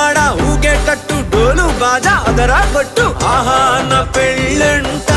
కాడ ఊగేటట్టు డోలు బాజా అదరా కొట్టు ఆహా నా పెళ్ళంట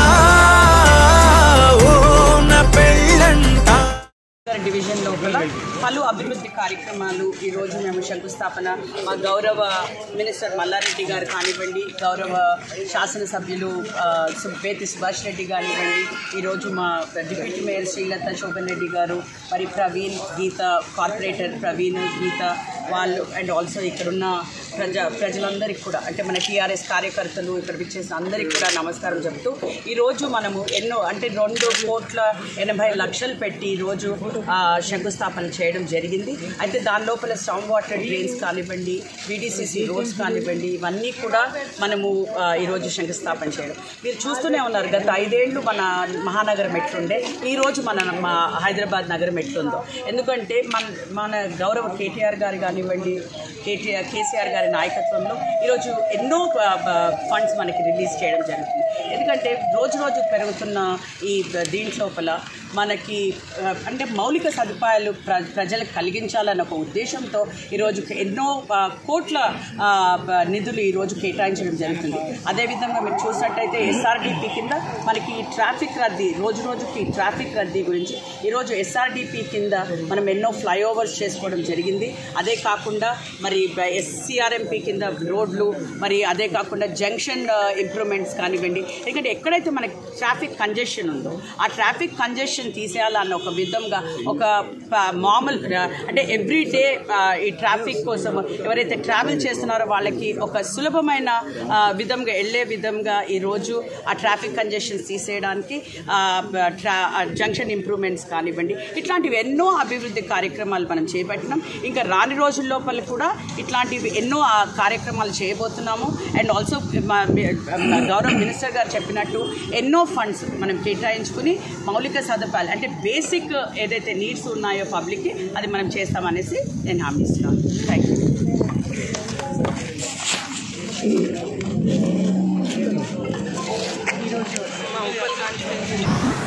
ఓ నా పెళ్ళంట డివిజన్ లోపల పలు అభివృద్ధి కార్యక్రమాలు ఈ రోజు మేము శంకుస్థాపన మా గౌరవ మినిస్టర్ మల్లారెడ్డి గారు కానివ్వండి గౌరవ శాసనసభ్యులు ఆ, సు- బేతి సుభాష్ రెడ్డి కానివ్వండి ఈరోజు మా డిప్యూటీ మేయర్ శ్రీలత శోభన్ రెడ్డి గారు మరి ప్రవీణ్ గీత కార్పొరేటర్ ప్రవీణ్ గీత వాళ్ళు అండ్ ఆల్సో ఇక్కడున్న ప్రజ ప్రజలందరికీ కూడా అంటే మన టీఆర్ఎస్ కార్యకర్తలు ఇక్కడ విచ్చేసిన అందరికీ కూడా నమస్కారం చెప్తూ ఈరోజు మనము ఎన్నో అంటే రెండు కోట్ల ఎనభై లక్షలు పెట్టి ఈరోజు ఆ, శంకుస్థాపన చేయడం జరిగింది అయితే దాని లోపల స్టామ్ వాటర్ డ్రైన్స్ కానివ్వండి వీడిసిసి రోడ్స్ కానివ్వండి ఇవన్నీ కూడా మనము ఆ, ఈరోజు శంకుస్థాపన చేయడం మీరు చూస్తూనే ఉన్నారు గత ఐదేళ్లు మన మహానగరం ఎట్లుండే ఈరోజు మన మా హైదరాబాద్ నగరం ఎట్లుందో ఎందుకంటే మన మన గౌరవ కేటీఆర్ గారు కానివ్వండి కేటీఆర్ కేసీఆర్ గారి నాయకత్వంలో ఈరోజు ఎన్నో ఫండ్స్ మనకి రిలీజ్ చేయడం జరుగుతుంది ఎందుకంటే రోజు రోజు పెరుగుతున్న ఈ దీంట్లోపల మనకి ఆ, అంటే మౌలిక సదుపాయాలు ప్ర ప్రజలకు కలిగించాలన్న ఒక ఉద్దేశంతో ఈరోజు ఎన్నో ఆ, కోట్ల ఆ, బ- నిధులు ఈరోజు కేటాయించడం జరుగుతుంది అదేవిధంగా మీరు చూసినట్టయితే ఎస్ఆర్డిపి కింద మనకి ట్రాఫిక్ రద్దీ రోజు రోజుకి ట్రాఫిక్ రద్దీ గురించి ఈరోజు ఎస్ఆర్డిపి కింద మనం ఎన్నో ఫ్లైఓవర్స్ చేసుకోవడం జరిగింది అదే కాకుండా మరి ఎస్సీఆర్ఎంపి కింద రోడ్లు మరి అదే కాకుండా జంక్షన్ ఇంప్రూవ్మెంట్స్ కానివ్వండి ఎందుకంటే ఎక్కడైతే మనకి ట్రాఫిక్ కంజెషన్ ఉందో ఆ ట్రాఫిక్ కంజెషన్ తీసేయాలన్న ఒక విధంగా ఒక ప- మామూలు ఆ, అంటే ఎవ్రీ డే ఈ ట్రాఫిక్ కోసం ఎవరైతే ట్రావెల్ చేస్తున్నారో వాళ్ళకి ఒక సులభమైన ఆ, విధంగా వెళ్ళే విధంగా ఈరోజు ఆ ట్రాఫిక్ కంజెషన్స్ తీసేయడానికి ఆ, బ- ట్రా ఆ, జంక్షన్ ఇంప్రూవ్మెంట్స్ కానివ్వండి ఇట్లాంటివి ఎన్నో అభివృద్ధి కార్యక్రమాలు మనం చేపట్టినాం ఇంకా రాని రోజుల లోపల కూడా ఇట్లాంటివి ఎన్నో ఆ కార్యక్రమాలు చేయబోతున్నాము అండ్ ఆల్సో గౌరవ మినిస్టర్ గారు చెప్పినట్టు ఎన్నో ఫండ్స్ మనం కేటాయించుకుని మౌలిక సదుపాయాలు అంటే బేసిక్ ఏదైతే నీడ్స్ ఉన్నాయో పబ్లిక్కి అది మనం చేస్తామనేసి నేను హామీ ఇస్తున్నాను థ్యాంక్ యూ ఈరోజు మా ఉప్పల్ కాన్స్టిట్యున్సీ